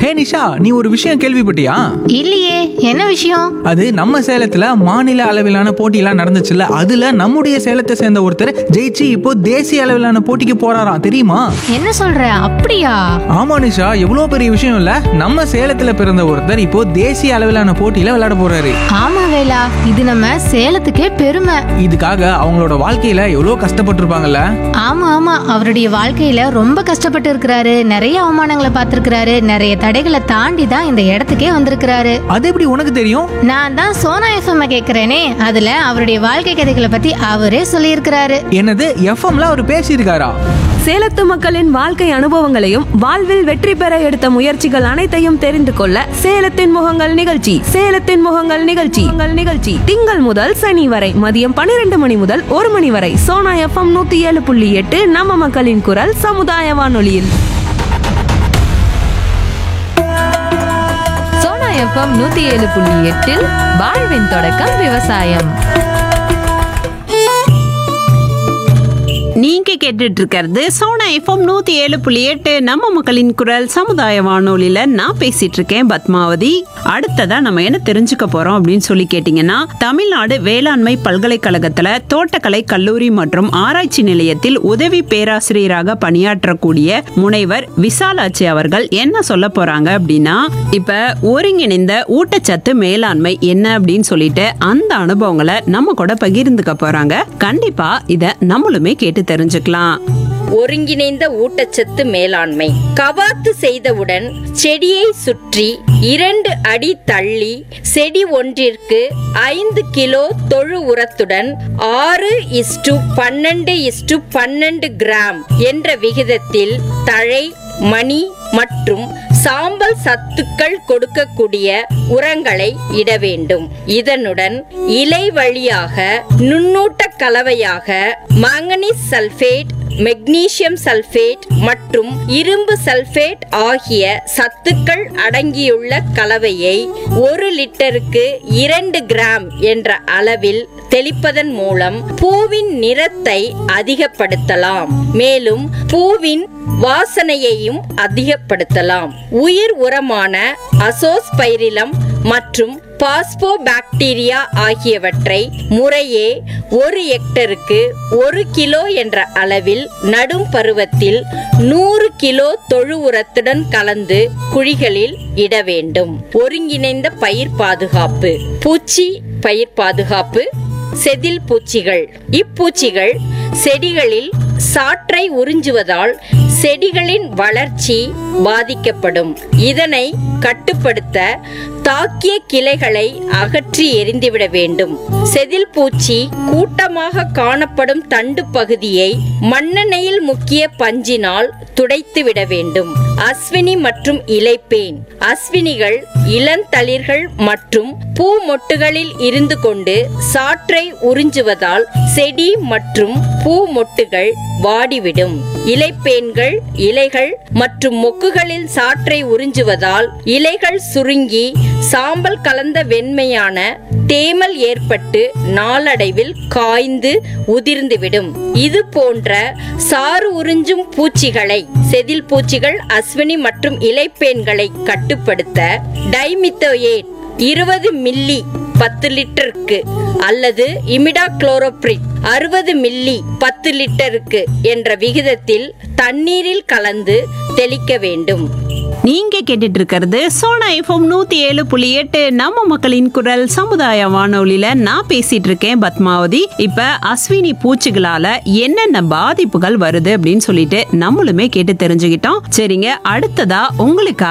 ஹே நிஷா நீ ஒரு விஷயம் கேள்விப்பட்டியா இல்லையே என்ன விஷயம் அது நம்ம சேலத்துல மாநில அளவிலான போட்டியெல்லாம் நடந்துச்சுல்ல அதுல நம்முடைய சேலத்தை சேர்ந்த ஒருத்தர் ஜெயிச்சு இப்போ தேசிய அளவிலான போட்டிக்கு போறாராம் தெரியுமா என்ன சொல்ற அப்படியா ஆமா நிஷா எவ்வளவு பெரிய விஷயம் இல்ல நம்ம சேலத்துல பிறந்த ஒருத்தர் இப்போ தேசிய அளவிலான போட்டியில விளையாட போறாரு ஆமா வேலா இது நம்ம சேலத்துக்கே பெருமை இதுக்காக அவங்களோட வாழ்க்கையில எவ்வளவு கஷ்டப்பட்டிருப்பாங்கல்ல ஆமா ஆமா அவருடைய வாழ்க்கையில ரொம்ப கஷ்டப்பட்டு இருக்கிறாரு நிறைய அவமானங்களை பார்த்திருக்கிறாரு நிறைய தடைகளை தாண்டி தான் இந்த இடத்துக்கே வந்திருக்கிறாரு அது எப்படி உனக்கு தெரியும் நான் தான் சோனா எஃப்எம் கேக்குறேனே அதுல அவருடைய வாழ்க்கை கதைகளை பத்தி அவரே சொல்லியிருக்கிறாரு என்னது எஃப்எம்ல அவர் பேசியிருக்காரா சேலத்து மக்களின் வாழ்க்கை அனுபவங்களையும் வாழ்வில் வெற்றி பெற எடுத்த முயற்சிகள் அனைத்தையும் தெரிந்து கொள்ள சேலத்தின் முகங்கள் நிகழ்ச்சி சேலத்தின் முகங்கள் நிகழ்ச்சி உங்கள் நிகழ்ச்சி திங்கள் முதல் சனி வரை மதியம் பன்னிரண்டு மணி முதல் ஒரு மணி வரை சோனா எஃப்எம் நூத்தி ஏழு புள்ளி எட்டு நம்ம மக்களின் குரல் சமுதாய வானொலியில் சோனா எஃப்எம் நூத்தி ஏழு புள்ளி எட்டில் வாழ்வின் தொடக்கம் விவசாயம் நீங்க கேட்டுட்டு இருக்கிறது சோனா எஃப்எம் நூத்தி ஏழு புள்ளி எட்டு நம்ம மக்களின் குரல் சமுதாய வானொலியில நான் பேசிட்டு இருக்கேன் பத்மாவதி அடுத்ததா நம்ம என்ன தெரிஞ்சுக்க போறோம் அப்படின்னு சொல்லி கேட்டீங்கன்னா தமிழ்நாடு வேளாண்மை பல்கலைக்கழகத்துல தோட்டக்கலை கல்லூரி மற்றும் ஆராய்ச்சி நிலையத்தில் உதவி பேராசிரியராக பணியாற்றக்கூடிய முனைவர் விசாலாட்சி அவர்கள் என்ன சொல்ல போறாங்க அப்படின்னா இப்ப ஒருங்கிணைந்த ஊட்டச்சத்து மேலாண்மை என்ன அப்படின்னு சொல்லிட்டு அந்த அனுபவங்களை நம்ம கூட பகிர்ந்துக்க போறாங்க கண்டிப்பா இத நம்மளுமே கேட்டு தெரிஞ்சுக்கலாம் ஒருங்கிணைந்த ஊட்டச்சத்து மேலாண்மை கவாத்து செய்தவுடன் செடியை சுற்றி இரண்டு அடி தள்ளி செடி ஒன்றிற்கு ஐந்து கிலோ தொழு உரத்துடன் ஆறு இஸ்டு பன்னெண்டு இஸ்டு பன்னெண்டு கிராம் என்ற விகிதத்தில் தழை மணி மற்றும் சாம்பல் சத்துக்கள் கொடுக்கக்கூடிய உரங்களை இட வேண்டும் இதனுடன் இலை வழியாக நுண்ணூட்ட கலவையாக மாங்கனீஸ் சல்பேட் மெக்னீசியம் சல்பேட் மற்றும் இரும்பு சல்பேட் ஆகிய சத்துக்கள் அடங்கியுள்ள கலவையை ஒரு லிட்டருக்கு இரண்டு கிராம் என்ற அளவில் தெளிப்பதன் மூலம் பூவின் நிறத்தை அதிகப்படுத்தலாம் மேலும் பூவின் வாசனையையும் அதிகப்படுத்தலாம் உயிர் உரமான அசோஸ்பைரிலம் மற்றும் பாஸ்போ பாக்டீரியா ஆகியவற்றை முறையே ஒரு ஹெக்டருக்கு ஒரு கிலோ என்ற அளவில் நடும் பருவத்தில் நூறு கிலோ தொழு உரத்துடன் கலந்து குழிகளில் இட வேண்டும் ஒருங்கிணைந்த பயிர் பாதுகாப்பு பூச்சி பயிர் பாதுகாப்பு செதில் பூச்சிகள் இப்பூச்சிகள் செடிகளில் சாற்றை உறிஞ்சுவதால் செடிகளின் வளர்ச்சி பாதிக்கப்படும் இதனை கட்டுப்படுத்த தாக்கிய கிளைகளை அகற்றி எரிந்துவிட வேண்டும் செதில் பூச்சி கூட்டமாக காணப்படும் தண்டு பகுதியை மண்ணெண்ணெயில் முக்கிய பஞ்சினால் துடைத்து விட வேண்டும் அஸ்வினி மற்றும் இலைப்பேன் அஸ்வினிகள் இளந்தளிர்கள் மற்றும் பூ மொட்டுகளில் இருந்து கொண்டு சாற்றை உறிஞ்சுவதால் செடி மற்றும் பூ மொட்டுகள் வாடிவிடும் இலைப்பேன்கள் இலைகள் மற்றும் மொக்குகளில் சாற்றை உறிஞ்சுவதால் இலைகள் சுருங்கி சாம்பல் கலந்த வெண்மையான தேமல் ஏற்பட்டு நாளடைவில் காய்ந்து உதிர்ந்துவிடும் இது போன்ற சாறு உறிஞ்சும் பூச்சிகளை செதில் பூச்சிகள் அஸ்வினி மற்றும் இலைப்பேன்களை கட்டுப்படுத்த டைமித்தோயேட் இருபது மில்லி பத்து லிட்டருக்கு அல்லது இமிடா குளோரோப்ரிட் அறுபது மில்லி பத்து லிட்டருக்கு என்ற விகிதத்தில் தண்ணீரில் கலந்து தெளிக்க வேண்டும் நீங்க கேட்டுட்டு இருக்கிறது சோனா எஃப்எம் நூத்தி ஏழு புள்ளி எட்டு நம்ம மக்களின் குரல் சமுதாய வானொலியில நான் பேசிட்டு இருக்கேன் பத்மாவதி இப்ப அஸ்வினி பூச்சிகளால என்னென்ன பாதிப்புகள் வருது அப்படின்னு சொல்லிட்டு நம்மளுமே கேட்டு தெரிஞ்சுக்கிட்டோம் சரிங்க அடுத்ததா உங்களுக்கு